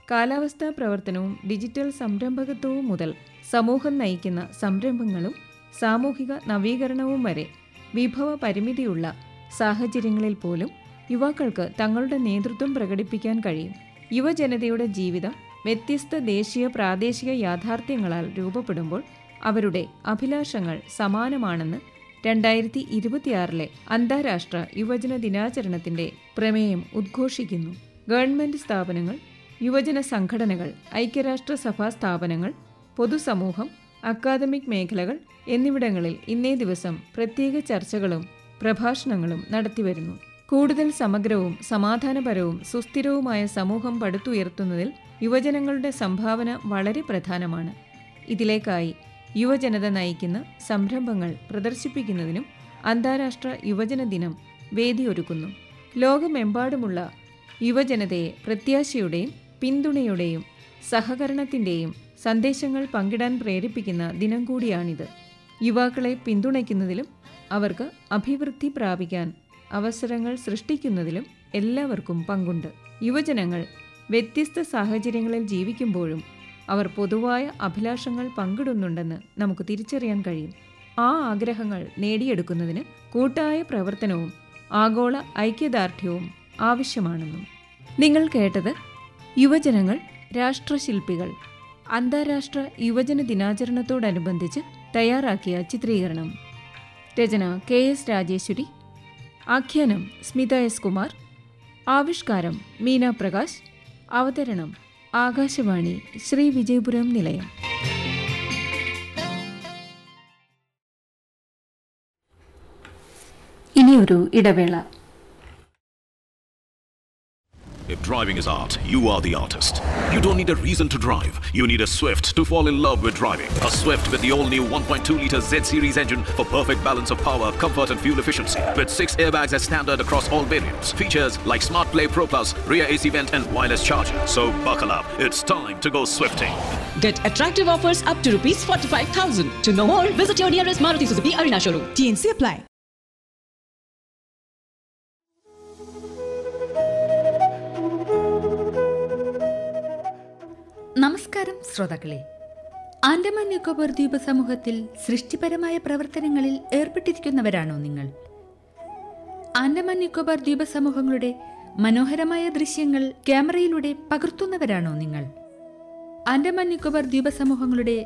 കാലാവസ്ഥാ പ്രവർത്തനവും ഡിജിറ്റൽ സംരംഭകത്വവും മുതൽ സമൂഹം നയിക്കുന്ന സംരംഭങ്ങളും സാമൂഹിക നവീകരണവും വരെ വിഭവ പരിമിതിയുള്ള സാഹചര്യങ്ങളിൽ പോലും യുവാക്കൾക്ക് തങ്ങളുടെ നേതൃത്വം പ്രകടിപ്പിക്കാൻ കഴിയും യുവജനതയുടെ ജീവിതം വ്യത്യസ്ത ദേശീയ പ്രാദേശിക യാഥാർത്ഥ്യങ്ങളാൽ രൂപപ്പെടുമ്പോൾ അവരുടെ അഭിലാഷങ്ങൾ സമാനമാണെന്ന് രണ്ടായിരത്തി ഇരുപത്തിയാറിലെ അന്താരാഷ്ട്ര യുവജന ദിനാചരണത്തിന്റെ പ്രമേയം ഉദ്ഘോഷിക്കുന്നു ഗവൺമെന്റ് സ്ഥാപനങ്ങൾ യുവജന സംഘടനകൾ ഐക്യരാഷ്ട്രസഭാ സ്ഥാപനങ്ങൾ പൊതുസമൂഹം അക്കാദമിക് മേഖലകൾ എന്നിവിടങ്ങളിൽ ഇന്നേ ദിവസം പ്രത്യേക ചർച്ചകളും പ്രഭാഷണങ്ങളും നടത്തിവരുന്നു കൂടുതൽ സമഗ്രവും സമാധാനപരവും സുസ്ഥിരവുമായ സമൂഹം പടുത്തുയർത്തുന്നതിൽ യുവജനങ്ങളുടെ സംഭാവന വളരെ പ്രധാനമാണ് ഇതിലേക്കായി യുവജനത നയിക്കുന്ന സംരംഭങ്ങൾ പ്രദർശിപ്പിക്കുന്നതിനും അന്താരാഷ്ട്ര യുവജന ദിനം വേദിയൊരുക്കുന്നു ലോകമെമ്പാടുമുള്ള യുവജനതയെ പ്രത്യാശയുടെയും പിന്തുണയുടെയും സഹകരണത്തിൻ്റെയും സന്ദേശങ്ങൾ പങ്കിടാൻ പ്രേരിപ്പിക്കുന്ന ദിനം കൂടിയാണിത് യുവാക്കളെ പിന്തുണയ്ക്കുന്നതിലും അവർക്ക് അഭിവൃദ്ധി പ്രാപിക്കാൻ അവസരങ്ങൾ സൃഷ്ടിക്കുന്നതിലും എല്ലാവർക്കും പങ്കുണ്ട് യുവജനങ്ങൾ വ്യത്യസ്ത സാഹചര്യങ്ങളിൽ ജീവിക്കുമ്പോഴും അവർ പൊതുവായ അഭിലാഷങ്ങൾ പങ്കിടുന്നുണ്ടെന്ന് നമുക്ക് തിരിച്ചറിയാൻ കഴിയും ആ ആഗ്രഹങ്ങൾ നേടിയെടുക്കുന്നതിന് കൂട്ടായ പ്രവർത്തനവും ആഗോള ഐക്യദാർഢ്യവും ആവശ്യമാണെന്നും നിങ്ങൾ കേട്ടത് യുവജനങ്ങൾ രാഷ്ട്രശില്പികൾ അന്താരാഷ്ട്ര യുവജന ദിനാചരണത്തോടനുബന്ധിച്ച് തയ്യാറാക്കിയ ചിത്രീകരണം രചന കെ എസ് രാജേശ്വരി ആഖ്യാനം സ്മിത എസ് കുമാർ ആവിഷ്കാരം മീന പ്രകാശ് അവതരണം ആകാശവാണി ശ്രീ വിജയപുരം നിലയം ഇനിയൊരു ഇടവേള If driving is art, you are the artist. You don't need a reason to drive. You need a Swift to fall in love with driving. A Swift with the all-new 1.2 liter Z series engine for perfect balance of power, comfort, and fuel efficiency. With six airbags as standard across all variants. Features like Smart Play Pro Plus, rear AC vent, and wireless charger. So buckle up. It's time to go Swifting. Get attractive offers up to rupees 45,000. To know more, visit your nearest Maruti Suzuki Arena showroom. TNC apply. നമസ്കാരം ശ്രോതാക്കളെ ആൻഡമാൻ നിക്കോബാർ ദ്വീപ സമൂഹത്തിൽ സൃഷ്ടിപരമായ പ്രവർത്തനങ്ങളിൽ ഏർപ്പെട്ടിരിക്കുന്നവരാണോ നിങ്ങൾ ആൻഡമാൻ നിക്കോബാർ ദ്വീപ സമൂഹങ്ങളുടെ മനോഹരമായ ദൃശ്യങ്ങൾ ക്യാമറയിലൂടെ പകർത്തുന്നവരാണോ നിങ്ങൾ ആൻഡമാൻ നിക്കോബാർ ദ്വീപ സമൂഹങ്ങളുടെ